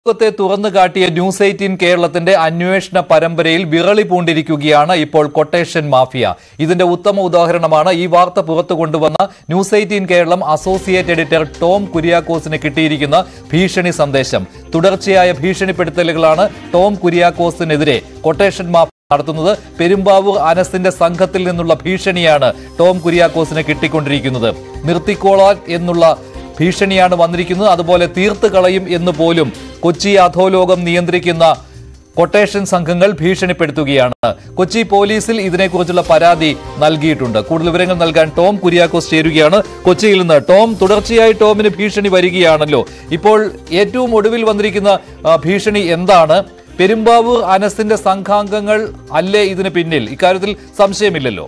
ലോകത്തെ തുറന്നു കാട്ടിയ ന്യൂസ് എയ്റ്റീൻ കേരളത്തിന്റെ അന്വേഷണ പരമ്പരയിൽ വിറളി പൂണ്ടിരിക്കുകയാണ് ഇപ്പോൾ കൊട്ടേഷൻ മാഫിയ ഇതിന്റെ ഉത്തമ ഉദാഹരണമാണ് ഈ വാർത്ത പുറത്തു കൊണ്ടുവന്ന news eighteen Keralam associate editor Tom കുര്യാക്കോസിന് കിട്ടിയിരിക്കുന്ന ഭീഷണി സന്ദേശം തുടർച്ചയായ ഭീഷണിപ്പെടുത്തലുകളാണ് ടോം കുര്യാക്കോസിനെതിരെ കൊട്ടേഷൻ മാഫിയ നടത്തുന്നത് പെരുമ്പാവൂർ അനസിന്റെ സംഘത്തിൽ നിന്നുള്ള ഭീഷണിയാണ് ടോം കുര്യാക്കോസിന് കിട്ടിക്കൊണ്ടിരിക്കുന്നത് നിർത്തിക്കോളാൻ എന്നുള്ള ഭീഷണിയാണ് വന്നിരിക്കുന്നത് അതുപോലെ തീർത്ത് കളയും എന്ന് പോലും കൊച്ചി അധോലോകം നിയന്ത്രിക്കുന്ന കൊട്ടേഷൻ സംഘങ്ങൾ ഭീഷണിപ്പെടുത്തുകയാണ് കൊച്ചി പോലീസിൽ ഇതിനെക്കുറിച്ചുള്ള പരാതി നൽകിയിട്ടുണ്ട് കൂടുതൽ വിവരങ്ങൾ നൽകാൻ ടോം കുര്യാക്കോസ് ചേരുകയാണ് കൊച്ചിയിൽ നിന്ന് ടോം തുടർച്ചയായി ടോമിന് ഭീഷണി വരികയാണല്ലോ ഇപ്പോൾ ഏറ്റവും ഒടുവിൽ വന്നിരിക്കുന്ന ആ, ഭീഷണി എന്താണ് പെരുമ്പാവൂർ അനസിന്റെ സംഘാംഗങ്ങൾ അല്ലേ ഇതിന് പിന്നിൽ ഇക്കാര്യത്തിൽ സംശയമില്ലല്ലോ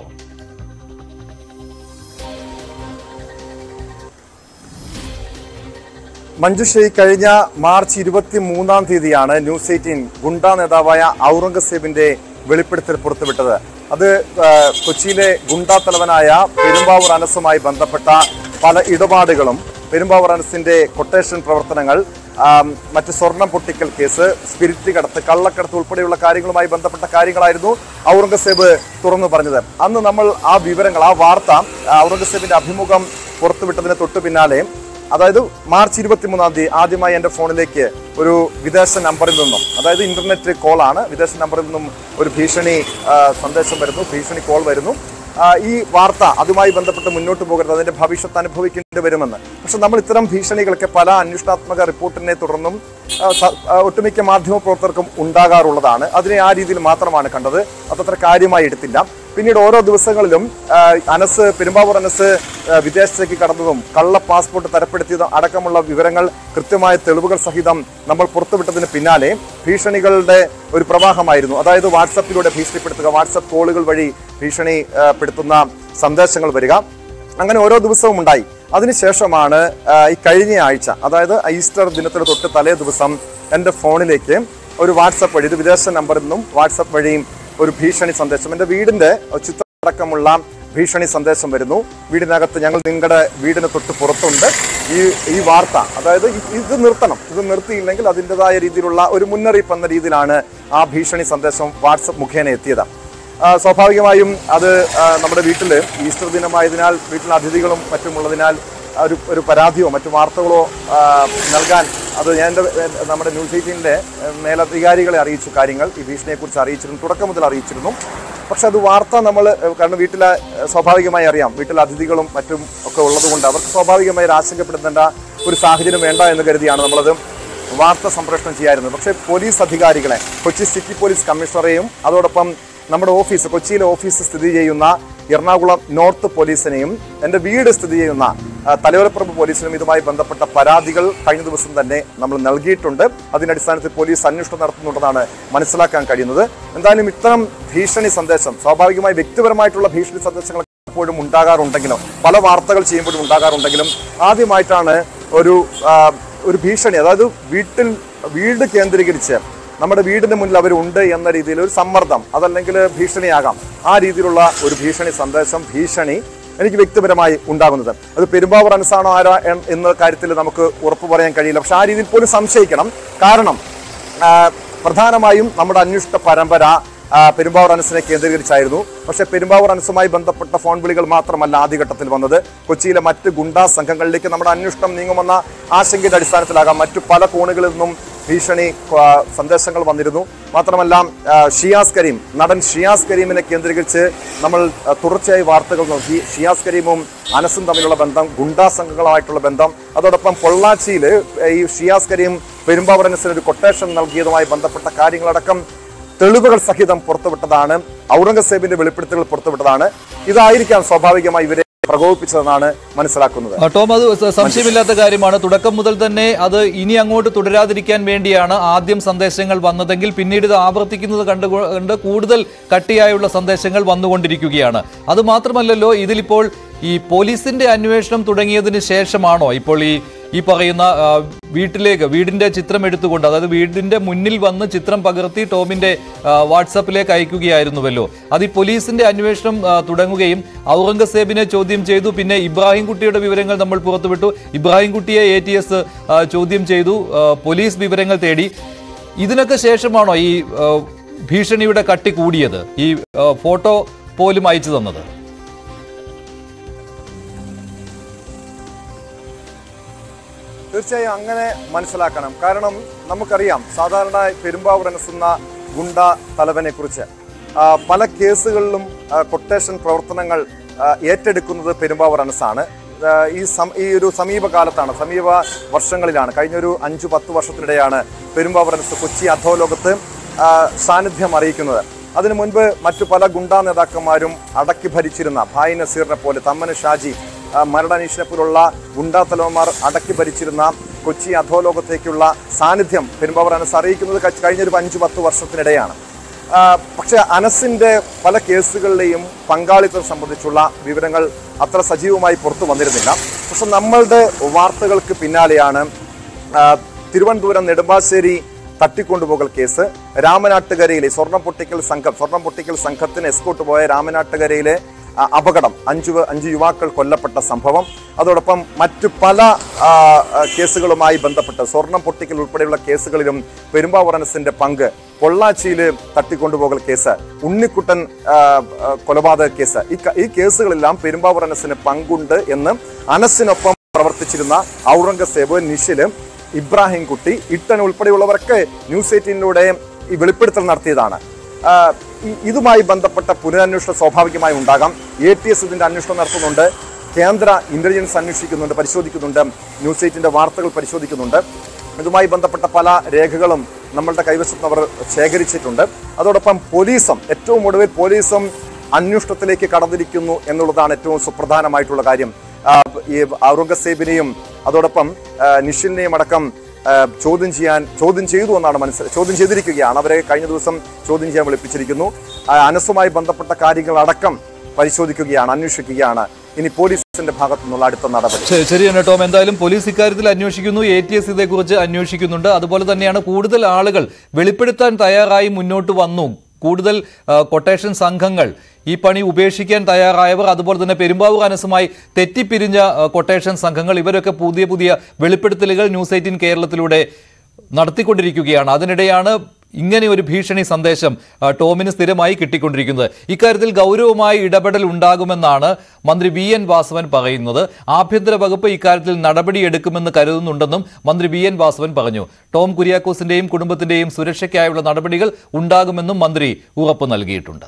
മഞ്ജുഷ കഴിഞ്ഞ മാർച്ച് ഇരുപത്തി മൂന്നാം തീയതിയാണ് ന്യൂസ് എയ്റ്റീൻ ഗുണ്ട നേതാവായ ഔറംഗസേബിന്റെ വെളിപ്പെടുത്തൽ പുറത്തുവിട്ടത് അത് ആ, കൊച്ചിയിലെ ഗുണ്ടാ തലവനായ പെരുമ്പാവൂർ അനസുമായി ബന്ധപ്പെട്ട പല ഇടപാടുകളും പെരുമ്പാവൂർ അനസിന്റെ കൊട്ടേഷൻ പ്രവർത്തനങ്ങൾ ആം, മറ്റ് സ്വർണം പൊട്ടിക്കൽ കേസ് സ്പിരിറ്റ് കടത്ത് കള്ളക്കടത്ത് ഉൾപ്പെടെയുള്ള കാര്യങ്ങളുമായി ബന്ധപ്പെട്ട കാര്യങ്ങളായിരുന്നു ഔറംഗസേബ് തുറന്നു പറഞ്ഞത് അന്ന് നമ്മൾ ആ വിവരങ്ങൾ ആ വാർത്ത ആ, ഔറംഗസേബിന്റെ അഭിമുഖം പുറത്തുവിട്ടതിന് തൊട്ടു പിന്നാലെ അതായത് മാർച്ച് ഇരുപത്തിമൂന്നാം തീയതി ആദ്യമായി എൻ്റെ ഫോണിലേക്ക് ഒരു വിദേശ നമ്പറിൽ നിന്നും അതായത് ഇന്റർനെറ്റ് കോളാണ് വിദേശ നമ്പറിൽ നിന്നും ഒരു ഭീഷണി ആ, സന്ദേശം വരുന്നു ഭീഷണി കോൾ വരുന്നു ആ, ഈ വാർത്ത അതുമായി ബന്ധപ്പെട്ട് മുന്നോട്ട് പോകരുത് അതിന്റെ ഭവിഷ്യത്ത് അനുഭവിക്കേണ്ടി വരുമെന്ന് പക്ഷെ നമ്മൾ ഇത്തരം ഭീഷണികളൊക്കെ പല അന്വേഷണാത്മക റിപ്പോർട്ടിനെ തുടർന്നും ആ, സ- ആ, ഒട്ടുമിക്ക മാധ്യമ പ്രവർത്തകർക്കും ഉണ്ടാകാറുള്ളതാണ് അതിനെ ആ രീതിയിൽ മാത്രമാണ് കണ്ടത് അതത്ര കാര്യമായി എടുത്തില്ല പിന്നീട് ഓരോ ദിവസങ്ങളിലും ആ, അനസ് പെരുമ്പാവൂർ അനസ് ആ, വിദേശത്തേക്ക് കടന്നതും കള്ള പാസ്പോർട്ട് തരപ്പെടുത്തിയതും അടക്കമുള്ള വിവരങ്ങൾ കൃത്യമായ തെളിവുകൾ സഹിതം നമ്മൾ പുറത്തുവിട്ടതിന് പിന്നാലെ ഭീഷണികളുടെ ഒരു പ്രവാഹമായിരുന്നു അതായത് വാട്സപ്പിലൂടെ ഭീഷണിപ്പെടുത്തുക വാട്സപ്പ് കോളുകൾ വഴി ഭീഷണിപ്പെടുത്തുന്ന സന്ദേശങ്ങൾ വരിക അങ്ങനെ ഓരോ ദിവസവും ഉണ്ടായി അതിനുശേഷമാണ് ആ, ഈ കഴിഞ്ഞ ആഴ്ച അതായത് ഈസ്റ്റർ ദിനത്തിന് തൊട്ട് തലേ ദിവസം എൻ്റെ ഫോണിലേക്ക് ഒരു വാട്സപ്പ് വഴി ഇത് വിദേശ നമ്പറിൽ നിന്നും വാട്സപ്പ് വഴിയും ഒരു ഭീഷണി സന്ദേശം എൻ്റെ വീടിൻ്റെ ചിത്രമടക്കമുള്ള ഭീഷണി സന്ദേശം വരുന്നു വീടിനകത്ത് ഞങ്ങൾ നിങ്ങളുടെ വീടിന് തൊട്ട് പുറത്തുണ്ട് ഈ ഈ വാർത്ത അതായത് ഇ- ഇത് നിർത്തണം ഇത് നിർത്തിയില്ലെങ്കിൽ അതിൻ്റെതായ രീതിയിലുള്ള ഒരു മുന്നറിയിപ്പ് എന്ന രീതിയിലാണ് ആ ഭീഷണി സന്ദേശം വാട്സപ്പ് മുഖേന എത്തിയത് ആ, സ്വാഭാവികമായും അത് ആ, നമ്മുടെ വീട്ടിൽ ഈസ്റ്റർ ദിനമായതിനാൽ വീട്ടിൽ അതിഥികളും മറ്റുമുള്ളതിനാൽ ഒരു ഒരു പരാതിയോ മറ്റു വാർത്തകളോ ആ, നൽകാൻ അത് ഞാൻ എൻ്റെ എൻ്റെ നമ്മുടെ ന്യൂസ് എയ്റ്റീനിലെ മേലധികാരികളെ അറിയിച്ചു കാര്യങ്ങൾ ഈ ഭീഷണിയെക്കുറിച്ച് അറിയിച്ചിരുന്നു തുടക്കം മുതൽ അറിയിച്ചിരുന്നു പക്ഷെ അത് വാർത്ത നമ്മൾ കാരണം വീട്ടിലെ ഏഹ്, സ്വാഭാവികമായി അറിയാം വീട്ടിൽ അതിഥികളും മറ്റും ഒക്കെ ഉള്ളതുകൊണ്ട് അവർക്ക് സ്വാഭാവികമായി ഒരു ആശങ്കപ്പെടുത്തേണ്ട ഒരു സാഹചര്യം വേണ്ട എന്ന് കരുതിയാണ് നമ്മളത് വാർത്ത സംപ്രേഷണം ചെയ്യാറുന്നത് പക്ഷേ പോലീസ് അധികാരികളെ കൊച്ചി സിറ്റി പോലീസ് കമ്മീഷണറെയും അതോടൊപ്പം നമ്മുടെ ഓഫീസ് കൊച്ചിയിലെ ഓഫീസ് സ്ഥിതി ചെയ്യുന്ന എറണാകുളം നോർത്ത് പോലീസിനെയും എൻ്റെ വീട് സ്ഥിതി ചെയ്യുന്ന ആ, തലയോലപ്പറമ്പ് പോലീസിനും ഇതുമായി ബന്ധപ്പെട്ട പരാതികൾ കഴിഞ്ഞ ദിവസം തന്നെ നമ്മൾ നൽകിയിട്ടുണ്ട് അതിന്റെ അടിസ്ഥാനത്തിൽ പോലീസ് അന്വേഷണം നടത്തുന്നുണ്ടെന്നാണ് മനസ്സിലാക്കാൻ കഴിയുന്നത് എന്തായാലും ഇത്തരം ഭീഷണി സന്ദേശം സ്വാഭാവികമായി വ്യക്തിപരമായിട്ടുള്ള ഭീഷണി സന്ദേശങ്ങൾ എപ്പോഴും ഉണ്ടാകാറുണ്ടെങ്കിലും പല വാർത്തകൾ ചെയ്യുമ്പോഴും ഉണ്ടാകാറുണ്ടെങ്കിലും ആദ്യമായിട്ടാണ് ഒരു ആ, ഒരു ഭീഷണി അതായത് വീട്ടിൽ വീട് കേന്ദ്രീകരിച്ച് നമ്മുടെ വീടിന് മുന്നിൽ അവരുണ്ട് എന്ന രീതിയിൽ ഒരു സമ്മർദ്ദം അതല്ലെങ്കിൽ ഭീഷണിയാകാം ആ രീതിയിലുള്ള ഒരു ഭീഷണി സന്ദേശം ഭീഷണി എനിക്ക് വ്യക്തിപരമായി ഉണ്ടാകുന്നത് അത് പെരുമ്പാവൂർ അനസാണോ ആരാ എൻ- എന്ന കാര്യത്തിൽ നമുക്ക് ഉറപ്പ് പറയാൻ കഴിയില്ല പക്ഷെ ആ രീതിയിൽ പോലും സംശയിക്കണം കാരണം ആ, പ്രധാനമായും നമ്മുടെ അന്വേഷണ പരമ്പര ആ, പെരുമ്പാവൂർ അനസിനെ കേന്ദ്രീകരിച്ചായിരുന്നു പക്ഷേ പെരുമ്പാവൂർ അനസുമായി ബന്ധപ്പെട്ട ഫോൺ വിളികൾ മാത്രമല്ല ആദ്യഘട്ടത്തിൽ വന്നത് കൊച്ചിയിലെ മറ്റ് ഗുണ്ടാ സംഘങ്ങളിലേക്ക് നമ്മുടെ അന്വേഷണം നീങ്ങുമെന്ന ആശങ്കയുടെ അടിസ്ഥാനത്തിലാകാം മറ്റു പല കോണുകളിൽ നിന്നും ഭീഷണി ആ, സന്ദേശങ്ങൾ വന്നിരുന്നു മാത്രമല്ല ആ, ഷിയാസ് കരീം നടൻ ഷിയാസ് കരീമിനെ കേന്ദ്രീകരിച്ച് നമ്മൾ ആ, തുടർച്ചയായി വാർത്തകൾ നോക്കി ഷിയാസ് കരീമും അനസും തമ്മിലുള്ള ബന്ധം ഗുണ്ടാ സംഘങ്ങളുമായിട്ടുള്ള ബന്ധം അതോടൊപ്പം പൊള്ളാച്ചിയിൽ ഈ ഷിയാസ് കരീം പെരുമ്പാവൂർ അനസിന് ഒരു കൊട്ടേഷൻ നൽകിയതുമായി ബന്ധപ്പെട്ട കാര്യങ്ങളടക്കം തെളിവുകൾ സഹിതം പുറത്തുവിട്ടതാണ് ഔറംഗസേബിന്റെ വെളിപ്പെടുത്തലുകൾ പുറത്തുവിട്ടതാണ് ഇതായിരിക്കാം സ്വാഭാവികമായി ഇവരെ പ്രകോപിപ്പിച്ചതെന്നാണ് മനസ്സിലാക്കുന്നത് ആ, ടോം അത് സ- സംശയമില്ലാത്ത കാര്യമാണ് തുടക്കം മുതൽ തന്നെ അത് ഇനി അങ്ങോട്ട് തുടരാതിരിക്കാൻ വേണ്ടിയാണ് ആദ്യം സന്ദേശങ്ങൾ വന്നതെങ്കിൽ പിന്നീട് ഇത് ആവർത്തിക്കുന്നത് കണ്ടു കണ്ട് കൂടുതൽ കട്ടിയായുള്ള സന്ദേശങ്ങൾ വന്നുകൊണ്ടിരിക്കുകയാണ് അത് മാത്രമല്ലല്ലോ ഇതിലിപ്പോൾ ഈ പോലീസിന്റെ അന്വേഷണം തുടങ്ങിയതിന് ശേഷമാണോ ഇപ്പോൾ ഈ ഈ പറയുന്ന ആ, വീട്ടിലേക്ക് വീടിന്റെ ചിത്രം എടുത്തുകൊണ്ട് അതായത് വീടിന്റെ മുന്നിൽ വന്ന് ചിത്രം പകർത്തി ടോമിന്റെ ആ, വാട്സാപ്പിലേക്ക് അയക്കുകയായിരുന്നുവല്ലോ അത് ഈ പോലീസിന്റെ അന്വേഷണം ആ, തുടങ്ങുകയും ഔറംഗസേബിനെ ചോദ്യം ചെയ്തു പിന്നെ ഇബ്രാഹിം കുട്ടിയുടെ വിവരങ്ങൾ നമ്മൾ പുറത്തുവിട്ടു ഇബ്രാഹിം കുട്ടിയെ എ ടി എസ് ചോദ്യം ചെയ്തു ആ, പോലീസ് വിവരങ്ങൾ തേടി ഇതിനൊക്കെ ശേഷമാണോ ഈ ആ, ഭീഷണിയുടെ കട്ടി കൂടിയത് ഈ ആ, ഫോട്ടോ പോലും അയച്ചു തന്നത് തീർച്ചയായും അങ്ങനെ മനസ്സിലാക്കണം കാരണം നമുക്കറിയാം സാധാരണ പെരുമ്പാവൂർ എന്ന ഗുണ്ട തലവനെ കുറിച്ച് പല കേസുകളിലും ആ, കൊട്ടേഷൻ പ്രവർത്തനങ്ങൾ ആ, ഏറ്റെടുക്കുന്നത് പെരുമ്പാവൂർ അനസാണ് ആ, ഈ സം- ഈ ഒരു സമീപകാലത്താണ് സമീപ വർഷങ്ങളിലാണ് കഴിഞ്ഞൊരു അഞ്ചു പത്ത് വർഷത്തിനിടെയാണ് പെരുമ്പാവൂർ അനസ് കൊച്ചി അധോലോകത്ത് ആ, സാന്നിധ്യം അറിയിക്കുന്നത് അതിനു മുൻപ് മറ്റു പല ഗുണ്ടാ നേതാക്കന്മാരും അടക്കി ഭരിച്ചിരുന്ന ഭായ് നസീറിനെ പോലെ തമ്മന് ഷാജി ആ, മരണനീഷിനെ പോലുള്ള ഗുണ്ടാ തലവന്മാർ അടക്കി ഭരിച്ചിരുന്ന കൊച്ചി അധോലോകത്തേക്കുള്ള സാന്നിധ്യം പെരുമ്പാവൂർ അനസ് അറിയിക്കുന്നത് ക- കഴിഞ്ഞൊരു അഞ്ചു പത്ത് വർഷത്തിനിടെയാണ് ആ, പക്ഷേ അനസിന്റെ പല കേസുകളിലെയും പങ്കാളിത്തം സംബന്ധിച്ചുള്ള വിവരങ്ങൾ അത്ര സജീവമായി പുറത്തു വന്നിരുന്നില്ല പക്ഷെ നമ്മളുടെ വാർത്തകൾക്ക് പിന്നാലെയാണ് ആ, തിരുവനന്തപുരം നെടുമ്പാശ്ശേരി തട്ടിക്കൊണ്ടുപോകൽ കേസ് രാമനാട്ടുകരയിലെ സ്വർണം പൊട്ടിക്കൽ സംഘം സ്വർണം പൊട്ടിക്കൽ സംഘത്തിന് എസ്കോട്ട് പോയ രാമനാട്ടുകരയിലെ ആ, അപകടം അഞ്ചു പേ- അഞ്ച് യുവാക്കൾ കൊല്ലപ്പെട്ട സംഭവം അതോടൊപ്പം മറ്റു പല ആ, ആ, കേസുകളുമായി ബന്ധപ്പെട്ട് സ്വർണം പൊട്ടിക്കൽ ഉൾപ്പെടെയുള്ള കേസുകളിലും പെരുമ്പാവൂർ അനസിന്റെ പങ്ക് പൊള്ളാച്ചിയിൽ തട്ടിക്കൊണ്ടുപോകൽ കേസ് ഉണ്ണിക്കുട്ടൻ ആ, ആ, കൊലപാതക കേസ് ഈ ക- ഈ കേസുകളെല്ലാം പെരുമ്പാവൂർ അനസിന് പങ്കുണ്ട് എന്ന് അനസിനൊപ്പം പ്രവർത്തിച്ചിരുന്ന ഔറംഗസേബ് നിഷില് ഇബ്രാഹിം കുട്ടി ഇട്ടൻ ഉൾപ്പെടെയുള്ളവരൊക്കെ ന്യൂസ് എയ്റ്റീനിലൂടെ ഈ വെളിപ്പെടുത്തൽ നടത്തിയതാണ് ആ, ഈ- ഇതുമായി ബന്ധപ്പെട്ട പുനരന്വേഷണം സ്വാഭാവികമായി ഉണ്ടാകാം എ ടി എസ് ഇതിന്റെ അന്വേഷണം നടത്തുന്നുണ്ട് കേന്ദ്ര ഇന്റലിജൻസ് അന്വേഷിക്കുന്നുണ്ട് പരിശോധിക്കുന്നുണ്ട് ന്യൂസ് എയ്റ്റിന്റെ വാർത്തകൾ പരിശോധിക്കുന്നുണ്ട് ഇതുമായി ബന്ധപ്പെട്ട പല രേഖകളും നമ്മളുടെ കൈവശത്ത് അവർ ശേഖരിച്ചിട്ടുണ്ട് അതോടൊപ്പം പോലീസും ഏറ്റവും ഒടുവിൽ പോലീസും അന്വേഷണത്തിലേക്ക് കടന്നിരിക്കുന്നു എന്നുള്ളതാണ് ഏറ്റവും സുപ്രധാനമായിട്ടുള്ള കാര്യം ആ, ഈ ഔറംഗസേബിനെയും അതോടൊപ്പം ആ, നിഷിലിനെയും അടക്കം ആ, ചോദ്യം ചെയ്യാൻ ചോദ്യം ചെയ്തു എന്നാണ് മനസ്സിൽ ചോദ്യം ചെയ്തിരിക്കുകയാണ് അവരെ കഴിഞ്ഞ ദിവസം ചോദ്യം ചെയ്യാൻ വിളിപ്പിച്ചിരിക്കുന്നു ആ, അനസുമായി ബന്ധപ്പെട്ട കാര്യങ്ങൾ അടക്കം പരിശോധിക്കുകയാണ് അന്വേഷിക്കുകയാണ് ഇനി പോലീസിന്റെ ഭാഗത്തു നിന്നുള്ള അടുത്ത നടപടി ശരി- ശരിയാണ് ടോം എന്തായാലും പോലീസ് ഇക്കാര്യത്തിൽ അന്വേഷിക്കുന്നു എ ടി എസ് ഇതേക്കുറിച്ച് അന്വേഷിക്കുന്നുണ്ട് അതുപോലെ തന്നെയാണ് കൂടുതൽ ആളുകൾ വെളിപ്പെടുത്താൻ തയ്യാറായി മുന്നോട്ട് വന്നു കൂടുതൽ ആ, കൊട്ടേഷൻ സംഘങ്ങൾ ഈ പണി ഉപേക്ഷിക്കാൻ തയ്യാറായവർ അതുപോലെ തന്നെ പെരുമ്പാവൂർ അനസുമായി തെറ്റിപ്പിരിഞ്ഞ ആ, കൊട്ടേഷൻ സംഘങ്ങൾ ഇവരൊക്കെ പുതിയ പുതിയ വെളിപ്പെടുത്തലുകൾ ന്യൂസ് എയ്റ്റീൻ കേരളത്തിലൂടെ നടത്തിക്കൊണ്ടിരിക്കുകയാണ് അതിനിടെയാണ് ഇങ്ങനെ ഒരു ഭീഷണി സന്ദേശം ആ, ടോമിന് സ്ഥിരമായി കിട്ടിക്കൊണ്ടിരിക്കുന്നത് ഇക്കാര്യത്തിൽ ഗൗരവമായ ഇടപെടൽ ഉണ്ടാകുമെന്നാണ് മന്ത്രി വി എൻ വാസവൻ പറയുന്നത് ആഭ്യന്തര വകുപ്പ് ഇക്കാര്യത്തിൽ നടപടിയെടുക്കുമെന്ന് കരുതുന്നുണ്ടെന്നും മന്ത്രി വി എൻ വാസവൻ പറഞ്ഞു ടോം കുര്യാക്കോസിന്റെയും കുടുംബത്തിന്റെയും സുരക്ഷയ്ക്കായുള്ള നടപടികൾ ഉണ്ടാകുമെന്നും മന്ത്രി ഉറപ്പ് നൽകിയിട്ടുണ്ട്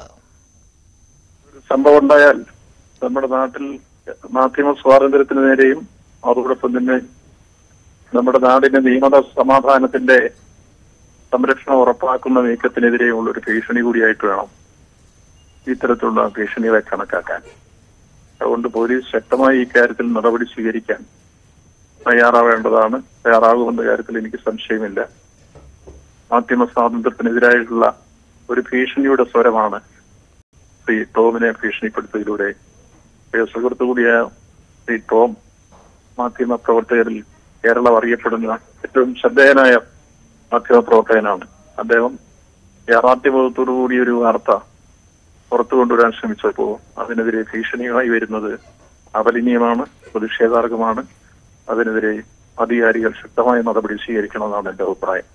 സംഭവം ഉണ്ടായാൽ നമ്മുടെ നാട്ടിൽ മാധ്യമ സ്വാതന്ത്ര്യത്തിന് നേരെയും അതോടൊപ്പം തന്നെ നമ്മുടെ നാടിന്റെ നിയമ സമാധാനത്തിന്റെ സംരക്ഷണം ഉറപ്പാക്കുന്ന നീക്കത്തിനെതിരെയുള്ള ഒരു ഭീഷണി കൂടിയായിട്ട് വേണം ഇത്തരത്തിലുള്ള ഭീഷണികളെ കണക്കാക്കാൻ അതുകൊണ്ട് പോലീസ് ശക്തമായി ഇക്കാര്യത്തിൽ നടപടി സ്വീകരിക്കാൻ തയ്യാറാവേണ്ടതാണ് തയ്യാറാകുമെന്ന കാര്യത്തിൽ എനിക്ക് സംശയമില്ല മാധ്യമ സ്വാതന്ത്ര്യത്തിനെതിരായിട്ടുള്ള ഒരു ഭീഷണിയുടെ സ്വരമാണ് ശ്രീ ടോമിനെ ഭീഷണിപ്പെടുത്തിയതിലൂടെ പ്രിയ സുഹൃത്തു കൂടിയായ ശ്രീ ടോം മാധ്യമ പ്രവർത്തകരിൽ കേരളം അറിയപ്പെടുന്ന ഏറ്റവും ശ്രദ്ധേയനായ മാധ്യമ പ്രവർത്തകനാണ് അദ്ദേഹം യാഥാർത്ഥ്യബോധത്തോടു കൂടി ഒരു വാർത്ത പുറത്തു കൊണ്ടുവരാൻ ശ്രമിച്ചപ്പോൾ അതിനെതിരെ ഭീഷണിയായി വരുന്നത് അപലനീയമാണ് പ്രതിഷേധാർഹമാണ് അതിനെതിരെ അധികാരികൾ ശക്തമായ നടപടി സ്വീകരിക്കണമെന്നാണ് എന്റെ അഭിപ്രായം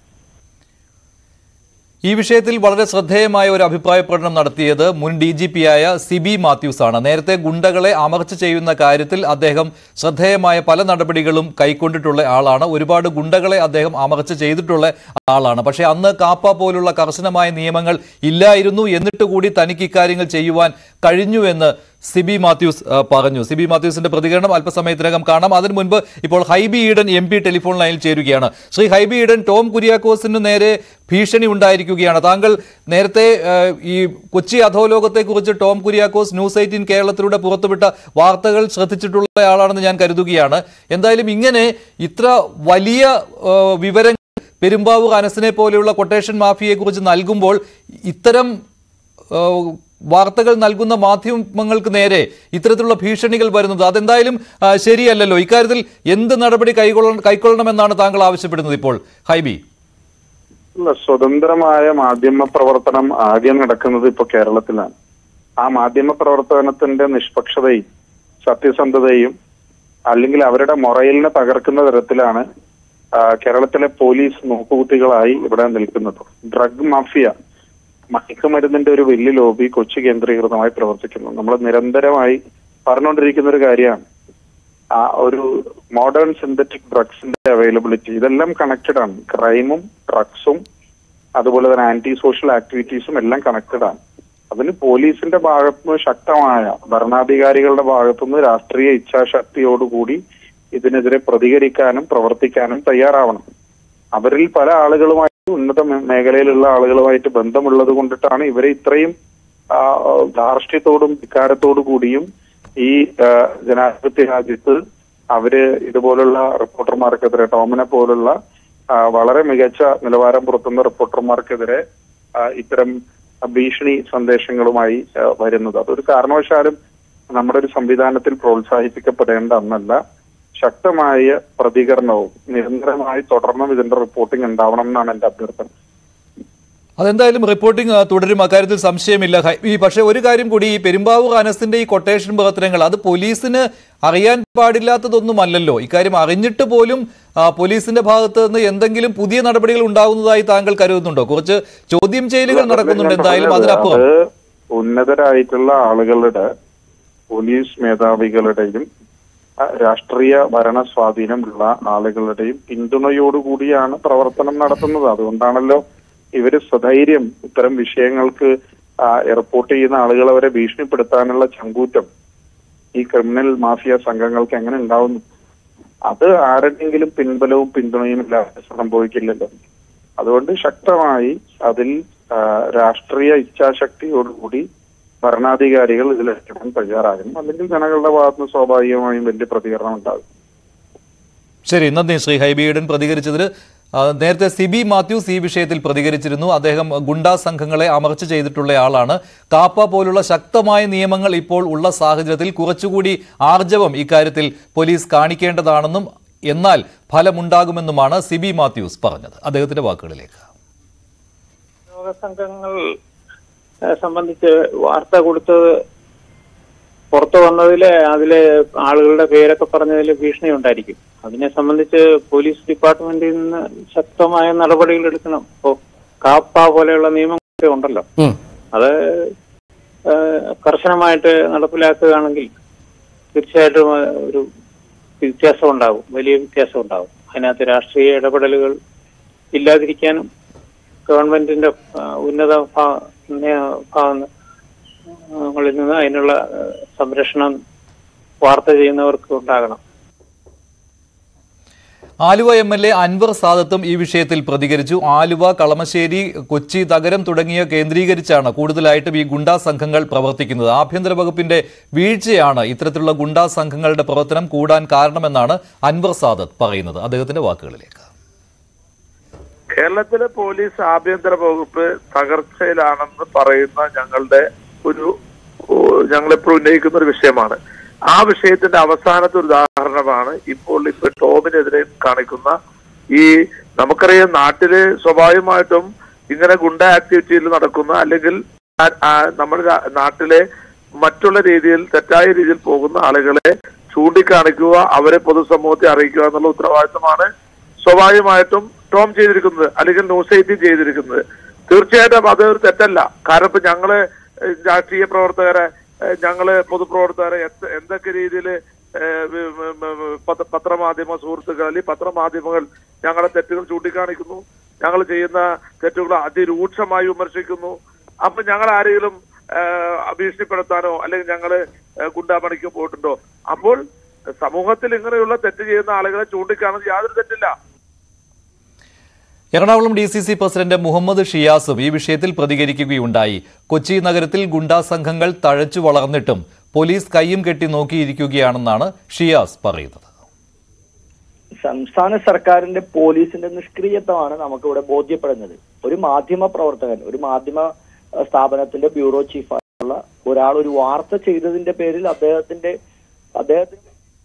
ഈ വിഷയത്തിൽ വളരെ ശ്രദ്ധേയമായ ഒരു അഭിപ്രായ പ്രകടനം നടത്തിയത് മുൻ ഡി ജി പി ആയ സിബി മാത്യൂസ് ആണ് നേരത്തെ ഗുണ്ടകളെ അമർച്ച ചെയ്യുന്ന കാര്യത്തിൽ അദ്ദേഹം ശ്രദ്ധേയമായ പല നടപടികളും കൈക്കൊണ്ടിട്ടുള്ള ആളാണ് ഒരുപാട് ഗുണ്ടകളെ അദ്ദേഹം അമർച്ച ചെയ്തിട്ടുള്ള ആളാണ് പക്ഷേ അന്ന് കാപ്പ പോലുള്ള കർശനമായ നിയമങ്ങൾ ഇല്ലായിരുന്നു എന്നിട്ട് കൂടി തനിക്ക് ഇക്കാര്യങ്ങൾ ചെയ്യുവാൻ കഴിഞ്ഞു എന്ന് സിബി മാത്യൂസ് ആ, പറഞ്ഞു സിബി മാത്യൂസിന്റെ പ്രതികരണം അല്പസമയത്തിനകം കാണാം അതിനു മുൻപ് ഇപ്പോൾ Hibi Eden M P telephone ലൈനിൽ ചേരുകയാണ് ശ്രീ ഹൈബി ഈഡൻ ടോം കുര്യാക്കോസിന് നേരെ ഭീഷണി ഉണ്ടായിരിക്കുകയാണ് താങ്കൾ നേരത്തെ ആ, ഈ കൊച്ചി അധോലോകത്തെക്കുറിച്ച് ടോം കുര്യാക്കോസ് ന്യൂസ് എയ്റ്റീൻ കേരളത്തിലൂടെ പുറത്തുവിട്ട വാർത്തകൾ ശ്രദ്ധിച്ചിട്ടുള്ള ആളാണെന്ന് ഞാൻ കരുതുകയാണ് എന്തായാലും ഇങ്ങനെ ഇത്ര വലിയ ആ, വിവരങ്ങൾ പെരുമ്പാവൂർ അനസിനെ പോലെയുള്ള കൊട്ടേഷൻ മാഫിയയെക്കുറിച്ച് നൽകുമ്പോൾ ഇത്തരം ആ, വാർത്തകൾ നൽകുന്ന മാധ്യമങ്ങൾക്ക് നേരെ ഇത്തരത്തിലുള്ള ഭീഷണികൾ വരുന്നത് അതെന്തായാലും ആ, ശരിയല്ലല്ലോ ഇക്കാര്യത്തിൽ എന്ത് നടപടി കൈകൊള്ള കൈക്കൊള്ളണമെന്നാണ് താങ്കൾ ആവശ്യപ്പെടുന്നത് ഇപ്പോൾ ഹൈബി അല്ല സ്വതന്ത്രമായ മാധ്യമ പ്രവർത്തനം ആദ്യം നടക്കുന്നത് ഇപ്പൊ കേരളത്തിലാണ് ആ മാധ്യമ പ്രവർത്തനത്തിന്റെ നിഷ്പക്ഷതയും സത്യസന്ധതയും അല്ലെങ്കിൽ അവരുടെ മൊറയിലിനെ തകർക്കുന്ന തരത്തിലാണ് ആ, കേരളത്തിലെ പോലീസ് നോക്കുകുത്തികളായി ഇവിടെ നിൽക്കുന്നത് ഡ്രഗ് മാഫിയ മയക്കുമരുന്നിന്റെ ഒരു വലിയ ലോബി കൊച്ചി കേന്ദ്രീകൃതമായി പ്രവർത്തിക്കുന്നു നമ്മൾ നിരന്തരമായി പറഞ്ഞുകൊണ്ടിരിക്കുന്ന ഒരു കാര്യമാണ് ആ ഒരു മോഡേൺ സിന്തറ്റിക് ഡ്രഗ്സിന്റെ അവൈലബിലിറ്റി ഇതെല്ലാം കണക്റ്റഡ് ആണ് ക്രൈമും ഡ്രഗ്സും അതുപോലെ തന്നെ ആന്റി സോഷ്യൽ ആക്ടിവിറ്റീസും എല്ലാം കണക്റ്റഡ് ആണ് അതിന് പോലീസിന്റെ ഭാഗത്തുനിന്ന് ശക്തമായ ഭരണാധികാരികളുടെ ഭാഗത്തുനിന്ന് രാഷ്ട്രീയ ഇച്ഛാശക്തിയോടുകൂടി ഇതിനെതിരെ പ്രതികരിക്കാനും പ്രവർത്തിക്കാനും തയ്യാറാവണം അവരിൽ പല ആളുകളുമായി ഉന്നത മേ- മേഖലയിലുള്ള ആളുകളുമായിട്ട് ബന്ധമുള്ളത് കൊണ്ടിട്ടാണ് ഇവരെ ഇത്രയും ആ, ധാർഷ്ട്യത്തോടും ധിക്കാരത്തോടു കൂടിയും ഈ ആ, ജനാധിപത്യ രാജ്യത്ത് അവര് ഇതുപോലുള്ള റിപ്പോർട്ടർമാർക്കെതിരെ ടോമിനെ പോലുള്ള ആ, വളരെ മികച്ച നിലവാരം പുറത്തുന്ന റിപ്പോർട്ടർമാർക്കെതിരെ ആ, ഇത്തരം ഭീഷണി സന്ദേശങ്ങളുമായി ആ, വരുന്നത് അതൊരു കാരണവശാലും നമ്മുടെ ഒരു സംവിധാനത്തിൽ പ്രോത്സാഹിപ്പിക്കപ്പെടേണ്ട ഒന്നല്ല ശക്തമായ പ്രതികരണവും നിരന്തരമായി തുടർന്നും ഇതിന്റെ റിപ്പോർട്ടിംഗ് ഉണ്ടാവണം എന്നാണ് എന്റെ അഭ്യർത്ഥന അതെന്തായാലും റിപ്പോർട്ടിംഗ് ആ, തുടരും അക്കാര്യത്തിൽ സംശയമില്ല ഹൈ- ഈ പക്ഷേ ഒരു കാര്യം കൂടി ഈ പെരുമ്പാവൂർ അനസിന്റെ ഈ കൊട്ടേഷൻ പ്രവർത്തനങ്ങൾ അത് പോലീസിന് അറിയാൻ പാടില്ലാത്തതൊന്നുമല്ലല്ലോ ഇക്കാര്യം അറിഞ്ഞിട്ട് പോലും ആ, പോലീസിന്റെ ഭാഗത്ത് നിന്ന് എന്തെങ്കിലും പുതിയ നടപടികൾ ഉണ്ടാകുന്നതായി താങ്കൾ കരുതുന്നുണ്ടോ കുറച്ച് ചോദ്യം ചെയ്യലുകൾ നടക്കുന്നുണ്ട് എന്തായാലും അതിനപ്പുറം അത് ഉന്നതരായിട്ടുള്ള ആളുകളുടെ പോലീസ് മേധാവികളുടെയും ആ, രാഷ്ട്രീയ ഭരണ സ്വാധീനമുള്ള ആളുകളുടെയും പിന്തുണയോടുകൂടിയാണ് പ്രവർത്തനം നടത്തുന്നത് അതുകൊണ്ടാണല്ലോ ഇവര് സധൈര്യം ഇത്തരം വിഷയങ്ങൾക്ക് ആ, റിപ്പോർട്ട് ചെയ്യുന്ന ആളുകളെ വരെ ഭീഷണിപ്പെടുത്താനുള്ള ചങ്കൂറ്റം ഈ ക്രിമിനൽ മാഫിയ സംഘങ്ങൾക്ക് എങ്ങനെ ഉണ്ടാവുന്നു അത് ആരുടെയെങ്കിലും പിൻബലവും പിന്തുണയും ഇല്ലാതെ സംഭവിക്കില്ലല്ലോ അതുകൊണ്ട് ശക്തമായി അതിൽ ആ, രാഷ്ട്രീയ ഇച്ഛാശക്തിയോടുകൂടി ഭരണാധികാരികൾ ഇതിലെത്തിക്കാൻ തയ്യാറാകണം അല്ലെങ്കിൽ ജനങ്ങളുടെ ഭാഗത്തുനിന്ന് സ്വാഭാവികമായും വലിയ പ്രതികരണം ഉണ്ടാകും ശരി നന്ദി ശ്രീ ഹൈബിയുടൻ പ്രതികരിച്ചതിന് ആ, നേരത്തെ സിബി മാത്യൂസ് ഈ വിഷയത്തിൽ പ്രതികരിച്ചിരുന്നു അദ്ദേഹം ഗുണ്ടാ സംഘങ്ങളെ അമർച്ച ചെയ്തിട്ടുള്ള ആളാണ് കാപ്പ പോലുള്ള ശക്തമായ നിയമങ്ങൾ ഇപ്പോൾ ഉള്ള സാഹചര്യത്തിൽ കുറച്ചുകൂടി ആർജവം ഇക്കാര്യത്തിൽ പോലീസ് കാണിക്കേണ്ടതാണെന്നും എന്നാൽ ഫലമുണ്ടാകുമെന്നുമാണ് സിബി മാത്യൂസ് പറഞ്ഞത് അദ്ദേഹത്തിന്റെ വാക്കുകളിലേക്ക് സംഘങ്ങൾ സംബന്ധിച്ച് വാർത്ത കൊടുത്തത് പുറത്തു വന്നതില് അതിലെ ആളുകളുടെ പേരൊക്കെ പറഞ്ഞതിൽ ഭീഷണി ഉണ്ടായിരിക്കും അതിനെ സംബന്ധിച്ച് പോലീസ് ഡിപ്പാർട്ട്മെന്റിൽ നിന്ന് ശക്തമായ നടപടികൾ എടുക്കണം ഇപ്പോ കാപ്പ പോലെയുള്ള നിയമങ്ങളൊക്കെ ഉണ്ടല്ലോ അത് ഏഹ്, കർശനമായിട്ട് നടപ്പിലാക്കുകയാണെങ്കിൽ തീർച്ചയായിട്ടും ഏഹ്, ഒരു വ്യത്യാസം ഉണ്ടാകും വലിയ വ്യത്യാസം ഉണ്ടാകും അതിനകത്ത് രാഷ്ട്രീയ ഇടപെടലുകൾ ഇല്ലാതിരിക്കാനും ഗവൺമെന്റിന്റെ ആ, ഉന്നത ഭാ- നേ- ഭാഗങ്ങളിൽ നിന്ന് അതിനുള്ള ആ, സംരക്ഷണം വാർത്ത ചെയ്യുന്നവർക്ക് ഉണ്ടാകണം Aluva M L A Anwar സാദത്തും ഈ വിഷയത്തിൽ പ്രതികരിച്ചു ആലുവ കളമശ്ശേരി കൊച്ചി തകരം തുടങ്ങിയ കേന്ദ്രീകരിച്ചാണ് കൂടുതലായിട്ടും ഈ ഗുണ്ടാ സംഘങ്ങൾ പ്രവർത്തിക്കുന്നത് ആഭ്യന്തര വകുപ്പിന്റെ വീഴ്ചയാണ് ഇത്തരത്തിലുള്ള ഗുണ്ടാ സംഘങ്ങളുടെ പ്രവർത്തനം കൂടാൻ കാരണമെന്നാണ് അൻവർ സാദത്ത് പറയുന്നത് അദ്ദേഹത്തിന്റെ വാക്കുകളിലേക്ക് കേരളത്തിലെ പോലീസ് ആഭ്യന്തര വകുപ്പ് തകർച്ചയിലാണെന്ന് പറയുന്ന ഞങ്ങളുടെ ഒരു ഓ, ഞങ്ങളെപ്പോഴും ഉന്നയിക്കുന്ന ഒരു വിഷയമാണ് ആ വിഷയത്തിന്റെ അവസാനത്തെ ഒരു ഉദാഹരണമാണ് ഇപ്പോൾ ഇപ്പൊ ടോമിനെതിരെ കാണിക്കുന്ന ഈ നമുക്കറിയാം നാട്ടില് സ്വാഭാവികമായിട്ടും ഇങ്ങനെ ഗുണ്ട ആക്ടിവിറ്റിയിൽ നടക്കുന്ന അല്ലെങ്കിൽ ആ- ആ നമ്മുടെ നാ- നാട്ടിലെ മറ്റുള്ള രീതിയിൽ തെറ്റായ രീതിയിൽ പോകുന്ന ആളുകളെ ചൂണ്ടിക്കാണിക്കുക അവരെ പൊതുസമൂഹത്തെ അറിയിക്കുക എന്നുള്ള ഉത്തരവാദിത്തമാണ് സ്വാഭാവികമായിട്ടും ടോം ചെയ്തിരിക്കുന്നത് അല്ലെങ്കിൽ ന്യൂസ് എയ്റ്റീൻ ചെയ്തിരിക്കുന്നത് തീർച്ചയായിട്ടും അത് ഒരു തെറ്റല്ല കാരണം ഇപ്പൊ ഞങ്ങള് ഏഹ്, രാഷ്ട്രീയ പ്രവർത്തകരെ ഏഹ്, ഞങ്ങള് പൊതുപ്രവർത്തകരെ എത്ത- എന്തൊക്കെ രീതിയിൽ പത്രമാധ്യമ സുഹൃത്തുക്കൾ അല്ലെങ്കിൽ പത്രമാധ്യമങ്ങൾ ഞങ്ങളെ തെറ്റുകൾ ചൂണ്ടിക്കാണിക്കുന്നു ഞങ്ങൾ ചെയ്യുന്ന തെറ്റുകൾ അതിരൂക്ഷമായി വിമർശിക്കുന്നു അപ്പൊ ഞങ്ങൾ ആരെങ്കിലും ഏഹ്, ഭീഷണിപ്പെടുത്താനോ അല്ലെങ്കിൽ ഞങ്ങള് ഏഹ്, ഗുണ്ടാപണിക്കോ പോയിട്ടുണ്ടോ അപ്പോൾ സമൂഹത്തിൽ ഇങ്ങനെയുള്ള തെറ്റ് ചെയ്യുന്ന ആളുകളെ ചൂണ്ടിക്കാണുന്നത് യാതൊരു തെറ്റില്ല Ernakulam D C C president Muhammad ഷിയാസും ഈ വിഷയത്തിൽ പ്രതികരിക്കുകയുണ്ടായി കൊച്ചി നഗരത്തിൽ ഗുണ്ടാ സംഘങ്ങൾ തഴച്ചു വളർന്നിട്ടും പോലീസ് കയ്യും കെട്ടി നോക്കിയിരിക്കുകയാണെന്നാണ് ഷിയാസ് പറയുന്നത് സംസ്ഥാന സർക്കാരിന്റെ പോലീസിന്റെ നിഷ്ക്രിയത്വമാണ് നമുക്കിവിടെ ബോധ്യപ്പെടുന്നത് ഒരു മാധ്യമ പ്രവർത്തകൻ ഒരു മാധ്യമ അഹ് സ്ഥാപനത്തിന്റെ ബ്യൂറോ ചീഫായുള്ള ഉള്ള ഒരാൾ ഒരു വാർത്ത ചെയ്തതിന്റെ പേരിൽ അദ്ദേഹത്തിന്റെ അദ്ദേഹത്തിന്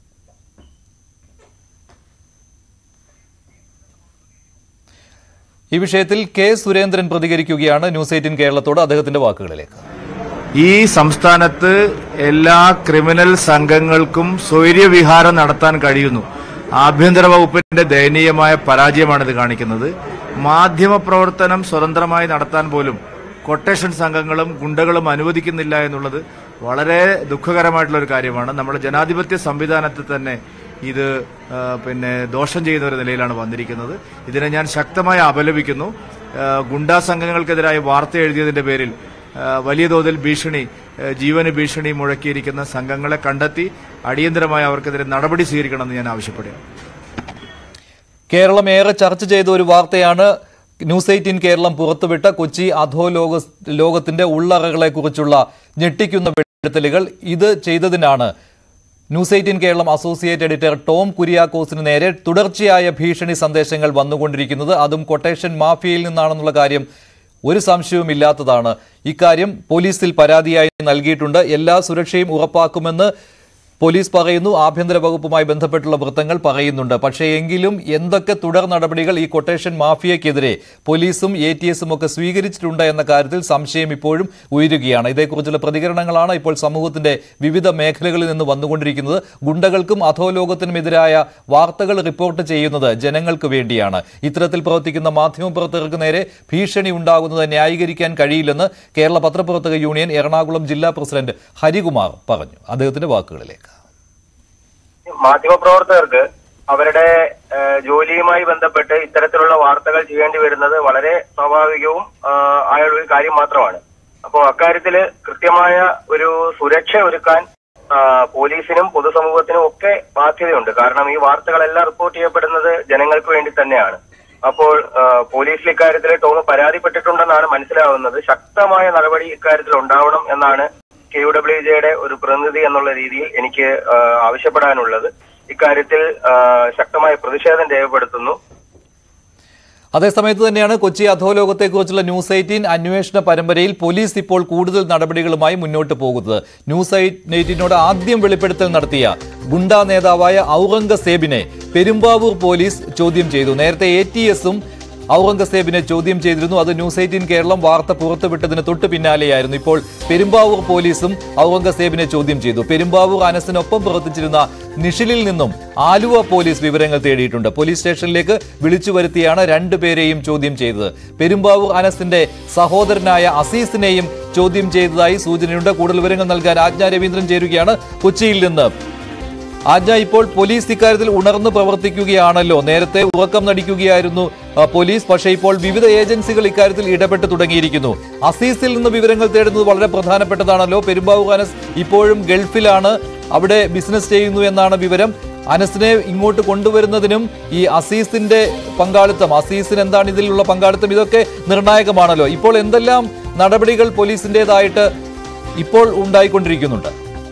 ഈ വിഷയത്തിൽ കെ സുരേന്ദ്രൻ പ്രതികരിക്കുകയാണ് ന്യൂസ് എയ്റ്റീൻ കേരളത്തോട് അദ്ദേഹത്തിന്റെ വാക്കുകളിലേക്ക് ഈ സംസ്ഥാനത്ത് എല്ലാ ക്രിമിനൽ സംഘങ്ങൾക്കും സ്വൈര്യവിഹാരം നടത്താൻ കഴിയുന്നു ആഭ്യന്തര വകുപ്പിന്റെ ദയനീയമായ പരാജയമാണിത് കാണിക്കുന്നത് മാധ്യമപ്രവർത്തനം സ്വതന്ത്രമായി നടത്താൻ പോലും കൊട്ടേഷൻ സംഘങ്ങളും ഗുണ്ടകളും അനുവദിക്കുന്നില്ല എന്നുള്ളത് വളരെ ദുഃഖകരമായിട്ടുള്ള ഒരു കാര്യമാണ് നമ്മുടെ ജനാധിപത്യ സംവിധാനത്തിൽ തന്നെ ഇത് ആ, പിന്നെ ദോഷം ചെയ്യുന്ന ഒരു നിലയിലാണ് വന്നിരിക്കുന്നത് ഇതിനെ ഞാൻ ശക്തമായി അപലപിക്കുന്നു ആ, ഗുണ്ടാ സംഘങ്ങൾക്കെതിരായി വാർത്ത എഴുതിയതിന്റെ പേരിൽ ആ, വലിയ തോതിൽ ഭീഷണി ആ, ജീവന് ഭീഷണി മുഴക്കിയിരിക്കുന്ന സംഘങ്ങളെ കണ്ടെത്തി അടിയന്തരമായി അവർക്കെതിരെ നടപടി സ്വീകരിക്കണമെന്ന് ഞാൻ ആവശ്യപ്പെടുകയാണ് കേരളം ഏറെ ചർച്ച ചെയ്ത ഒരു വാർത്തയാണ് ന്യൂസ് എയ്റ്റീൻ കേരളം പുറത്തുവിട്ട കൊച്ചി അധോലോക ലോകത്തിന്റെ ഉള്ളറകളെ കുറിച്ചുള്ള ഞെട്ടിക്കുന്ന വെളിപ്പെടുത്തലുകൾ ഇത് ചെയ്തതിനാണ് news eighteen Keralam associate editor Tom കുര്യാക്കോസിന് നേരെ തുടർച്ചയായ ഭീഷണി സന്ദേശങ്ങൾ വന്നുകൊണ്ടിരിക്കുന്നത് അതും കൊട്ടേഷൻ മാഫിയയിൽ നിന്നാണെന്നുള്ള കാര്യം ഒരു സംശയവുമില്ലാത്തതാണ് ഇക്കാര്യം പോലീസിൽ പരാതിയായി നൽകിയിട്ടുണ്ട് എല്ലാ സുരക്ഷയും ഉറപ്പാക്കുമെന്ന് പോലീസ് പറയുന്നു ആഭ്യന്തര വകുപ്പുമായി ബന്ധപ്പെട്ടുള്ള വൃത്തങ്ങൾ പറയുന്നുണ്ട് പക്ഷേ എങ്കിലും എന്തൊക്കെ തുടർ നടപടികൾ ഈ കൊട്ടേഷൻ മാഫിയക്കെതിരെ പോലീസും എ ടി എസും ഒക്കെ സ്വീകരിച്ചിട്ടുണ്ട് എന്ന കാര്യത്തിൽ സംശയം ഇപ്പോഴും ഉയരുകയാണ് ഇതേക്കുറിച്ചുള്ള പ്രതികരണങ്ങളാണ് ഇപ്പോൾ സമൂഹത്തിന്റെ വിവിധ മേഖലകളിൽ നിന്ന് വന്നുകൊണ്ടിരിക്കുന്നത് ഗുണ്ടകൾക്കും അധോലോകത്തിനുമെതിരായ വാർത്തകൾ റിപ്പോർട്ട് ചെയ്യുന്നത് ജനങ്ങൾക്ക് വേണ്ടിയാണ് ഇത്തരത്തിൽ പ്രവർത്തിക്കുന്ന മാധ്യമപ്രവർത്തകർക്ക് നേരെ ഭീഷണി ഉണ്ടാകുന്നത് ന്യായീകരിക്കാൻ കഴിയില്ലെന്ന് കേരള പത്രപ്രവർത്തക യൂണിയൻ എറണാകുളം ജില്ലാ പ്രസിഡന്റ് ഹരികുമാർ പറഞ്ഞു അദ്ദേഹത്തിന്റെ വാക്കുകളിലേക്ക് മാധ്യമപ്രവർത്തകർക്ക് അവരുടെ ഏഹ്, ജോലിയുമായി ബന്ധപ്പെട്ട് ഇത്തരത്തിലുള്ള വാർത്തകൾ ചെയ്യേണ്ടി വരുന്നത് വളരെ സ്വാഭാവികവും ആഹ്, ആയ ഒരു കാര്യം മാത്രമാണ് അപ്പോൾ അക്കാര്യത്തില് കൃത്യമായ ഒരു സുരക്ഷ ഒരുക്കാൻ ആഹ്, പോലീസിനും പൊതുസമൂഹത്തിനും ഒക്കെ ബാധ്യതയുണ്ട് കാരണം ഈ വാർത്തകളെല്ലാം റിപ്പോർട്ട് ചെയ്യപ്പെടുന്നത് ജനങ്ങൾക്ക് വേണ്ടി തന്നെയാണ് അപ്പോൾ ആഹ്, പോലീസിൽ ഇക്കാര്യത്തിൽ ടോം പരാതിപ്പെട്ടിട്ടുണ്ടെന്നാണ് മനസ്സിലാവുന്നത് ശക്തമായ നടപടി ഇക്കാര്യത്തിൽ ഉണ്ടാവണം എന്നാണ് കെ യു ഡബ്ല്യു ജെയുടെ ഒരു പ്രതിനിധി എന്നുള്ള രീതിയിൽ എനിക്ക് ആ, ആവശ്യപ്പെടാനുള്ളത് ഇക്കാര്യത്തിൽ ആ, ശക്തമായ പ്രതിഷേധം രേഖപ്പെടുത്തുന്നു അതേസമയത്ത് തന്നെയാണ് കൊച്ചി അധോലോകത്തെക്കുറിച്ചുള്ള ന്യൂസ് എയ്റ്റീൻ അന്വേഷണ പരമ്പരയിൽ പോലീസ് ഇപ്പോൾ കൂടുതൽ നടപടികളുമായി മുന്നോട്ട് പോകുന്നത് ന്യൂസ് എയ്റ്റീനോട് ആദ്യം വെളിപ്പെടുത്തൽ നടത്തിയ ഗുണ്ടാ നേതാവായ ഔറംഗസേബിനെ പെരുമ്പാവൂർ പോലീസ് ചോദ്യം ചെയ്തു നേരത്തെ എ ടി എസും ഔറംഗസേബിനെ ചോദ്യം ചെയ്തിരുന്നു അത് ന്യൂസ് എയ്റ്റീൻ കേരളം വാർത്ത പുറത്തുവിട്ടതിന് തൊട്ട് പിന്നാലെയായിരുന്നു ഇപ്പോൾ പെരുമ്പാവൂർ പോലീസും ഔറംഗസേബിനെ ചോദ്യം ചെയ്തു പെരുമ്പാവൂർ അനസിനൊപ്പം പ്രവർത്തിച്ചിരുന്ന നിഷിലിൽ നിന്നും ആലുവ പോലീസ് വിവരങ്ങൾ തേടിയിട്ടുണ്ട് പോലീസ് സ്റ്റേഷനിലേക്ക് വിളിച്ചു വരുത്തിയാണ് രണ്ടുപേരെയും ചോദ്യം ചെയ്തത് പെരുമ്പാവൂർ അനസിന്റെ സഹോദരനായ അസീസിനെയും ചോദ്യം ചെയ്തതായി സൂചനയുണ്ട് കൂടുതൽ വിവരങ്ങൾ നൽകാൻ ആജ്ഞ രവീന്ദ്രൻ ചേരുകയാണ് കൊച്ചിയിൽ നിന്ന് ആജ്ഞ ഇപ്പോൾ പോലീസ് ഇക്കാര്യത്തിൽ ഉണർന്നു പ്രവർത്തിക്കുകയാണല്ലോ നേരത്തെ ഉറക്കം നടിക്കുകയായിരുന്നു ആ, പോലീസ് പക്ഷേ ഇപ്പോൾ വിവിധ ഏജൻസികൾ ഇക്കാര്യത്തിൽ ഇടപെട്ട് തുടങ്ങിയിരിക്കുന്നു അസീസിൽ നിന്ന് വിവരങ്ങൾ തേടുന്നത് വളരെ പ്രധാനപ്പെട്ടതാണല്ലോ പെരുമ്പാവൂർ അനസ് ഇപ്പോഴും ഗൾഫിലാണ് അവിടെ ബിസിനസ് ചെയ്യുന്നു എന്നാണ് വിവരം അനസിനെ ഇങ്ങോട്ട് കൊണ്ടുവരുന്നതിനും ഈ അസീസിന്റെ പങ്കാളിത്തം അസീസിന് എന്താണ് ഇതിലുള്ള പങ്കാളിത്തം ഇതൊക്കെ നിർണായകമാണല്ലോ ഇപ്പോൾ എന്തെല്ലാം നടപടികൾ പോലീസിന്റേതായിട്ട് ഇപ്പോൾ ഉണ്ടായിക്കൊണ്ടിരിക്കുന്നുണ്ട്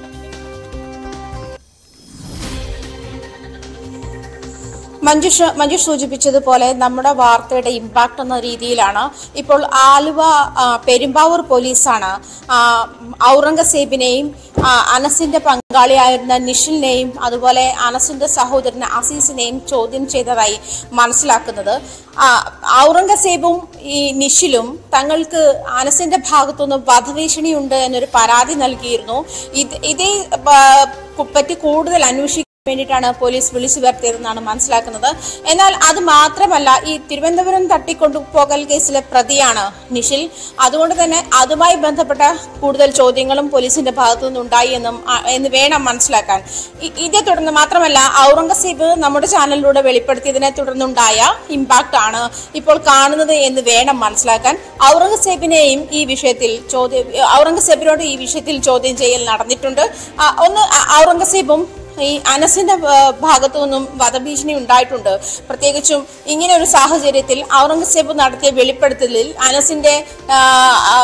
മഞ്ജുഷ മഞ്ജുഷ് സൂചിപ്പിച്ചതുപോലെ നമ്മുടെ വാർത്തയുടെ ഇമ്പാക്ട് എന്ന രീതിയിലാണ് ഇപ്പോൾ ആലുവ ആ, പെരുമ്പാവൂർ പോലീസാണ് ആ, ഔറംഗസേബിനെയും ആ, അനസിന്റെ പങ്കാളിയായിരുന്ന നിഷിലിനെയും അതുപോലെ അനസിന്റെ സഹോദരൻ അസീസിനെയും ചോദ്യം ചെയ്തതായി മനസ്സിലാക്കുന്നത് ആ, ഔറംഗസേബും ഈ നിഷിലും തങ്ങൾക്ക് അനസിന്റെ ഭാഗത്തുനിന്ന് വധഭീഷണിയുണ്ട് എന്നൊരു പരാതി നൽകിയിരുന്നു ഇത് ഇതേ ആ, പറ്റി കൂടുതൽ അന്വേഷിക്കാൻ വേണ്ടിയിട്ടാണ് പോലീസ് വിളിച്ചു വരുത്തിയതെന്നാണ് മനസ്സിലാക്കുന്നത് എന്നാൽ അത് മാത്രമല്ല ഈ തിരുവനന്തപുരം തട്ടിക്കൊണ്ടുപോകൽ കേസിലെ പ്രതിയാണ് നിഷിൽ അതുകൊണ്ട് തന്നെ അതുമായി ബന്ധപ്പെട്ട കൂടുതൽ ചോദ്യങ്ങളും പോലീസിന്റെ ഭാഗത്തു നിന്നുണ്ടായി എന്നും ആ, എന്ന് വേണം മനസ്സിലാക്കാൻ ഇ- ഇതേ തുടർന്ന് മാത്രമല്ല ഔറംഗസീബ് നമ്മുടെ ചാനലിലൂടെ വെളിപ്പെടുത്തിയതിനെ തുടർന്നുണ്ടായ ഇമ്പാക്റ്റ് ആണ് ഇപ്പോൾ കാണുന്നത് എന്ന് വേണം മനസ്സിലാക്കാൻ ഔറംഗസേബിനെയും ഈ വിഷയത്തിൽ ചോദ്യം ഔറംഗസേബിനോട് ഈ വിഷയത്തിൽ ചോദ്യം ചെയ്യൽ നടന്നിട്ടുണ്ട് ആ, ഒന്ന് ആ, ഔറംഗസേബും ഈ അനസിന്റെ ആ, ഭാഗത്തു നിന്നും വധഭീഷണി ഉണ്ടായിട്ടുണ്ട് പ്രത്യേകിച്ചും ഇങ്ങനെ ഒരു സാഹചര്യത്തിൽ ഔറംഗസേബ് നടത്തിയ വെളിപ്പെടുത്തലിൽ അനസിന്റെ ആ, ആ,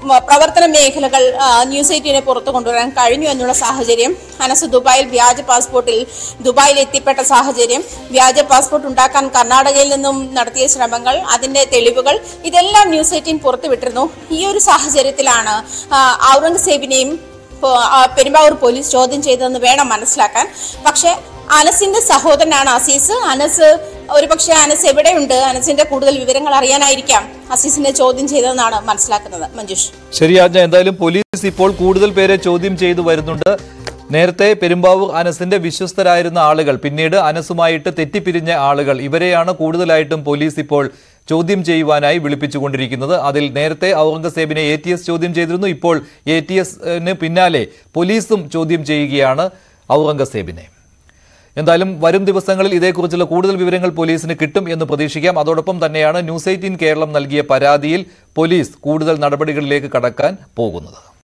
മ- പ്രവർത്തന മേഖലകൾ ആ, ന്യൂസ് എയ്റ്റീനെ പുറത്തു കൊണ്ടുവരാൻ കഴിഞ്ഞു എന്നുള്ള സാഹചര്യം അനസ് ദുബായിൽ വ്യാജ പാസ്പോർട്ടിൽ ദുബായിൽ എത്തിപ്പെട്ട സാഹചര്യം വ്യാജ പാസ്പോർട്ട് ഉണ്ടാക്കാൻ കർണാടകയിൽ നിന്നും നടത്തിയ ശ്രമങ്ങൾ അതിന്റെ തെളിവുകൾ ഇതെല്ലാം ന്യൂസ് എയ്റ്റീൻ പുറത്തുവിട്ടിരുന്നു ഈ ഒരു സാഹചര്യത്തിലാണ് ആ, ഔറംഗസേബിനെയും പോ- ആ, പെരുമ്പാവൂർ പോലീസ് ചോദ്യം ചെയ്തതെന്ന് വേണം മനസ്സിലാക്കാൻ പക്ഷേ അനസിന്റെ സഹോദരനാണ് അസീസ് അനസ് ഒരുപക്ഷെ അനസ് എവിടെയുണ്ട് അനസിന്റെ കൂടുതൽ വിവരങ്ങൾ അറിയാനായിരിക്കാം അസീസിനെ ചോദ്യം ചെയ്തതെന്നാണ് മനസ്സിലാക്കുന്നത് മഞ്ജുഷ് ശരിയാജ്ഞ എന്തായാലും പോലീസ് ഇപ്പോൾ കൂടുതൽ പേരെ ചോദ്യം ചെയ്തു വരുന്നുണ്ട് നേരത്തെ പെരുമ്പാവൂർ അനസിന്റെ വിശ്വസ്തരായിരുന്ന ആളുകൾ പിന്നീട് അനസുമായിട്ട് തെറ്റിപ്പിരിഞ്ഞ ആളുകൾ ഇവരെയാണ് കൂടുതലായിട്ടും പോലീസ് ഇപ്പോൾ ചോദ്യം ചെയ്യുവാനായി വിളിപ്പിച്ചുകൊണ്ടിരിക്കുന്നത് അതിൽ നേരത്തെ ഔറംഗസേബിനെ എ ടി എസ് ചോദ്യം ചെയ്തിരുന്നു ഇപ്പോൾ എ ടി എസിന് പിന്നാലെ പോലീസും ചോദ്യം ചെയ്യുകയാണ് ഔറംഗസേബിനെ എന്തായാലും വരും ദിവസങ്ങളിൽ ഇതേക്കുറിച്ചുള്ള കൂടുതൽ വിവരങ്ങൾ പോലീസിന് കിട്ടും എന്ന് പ്രതീക്ഷിക്കാം അതോടൊപ്പം തന്നെയാണ് ന്യൂസ് എയ്റ്റീൻ കേരളം നൽകിയ പരാതിയിൽ പോലീസ് കൂടുതൽ നടപടികളിലേക്ക് കടക്കാൻ പോകുന്നത്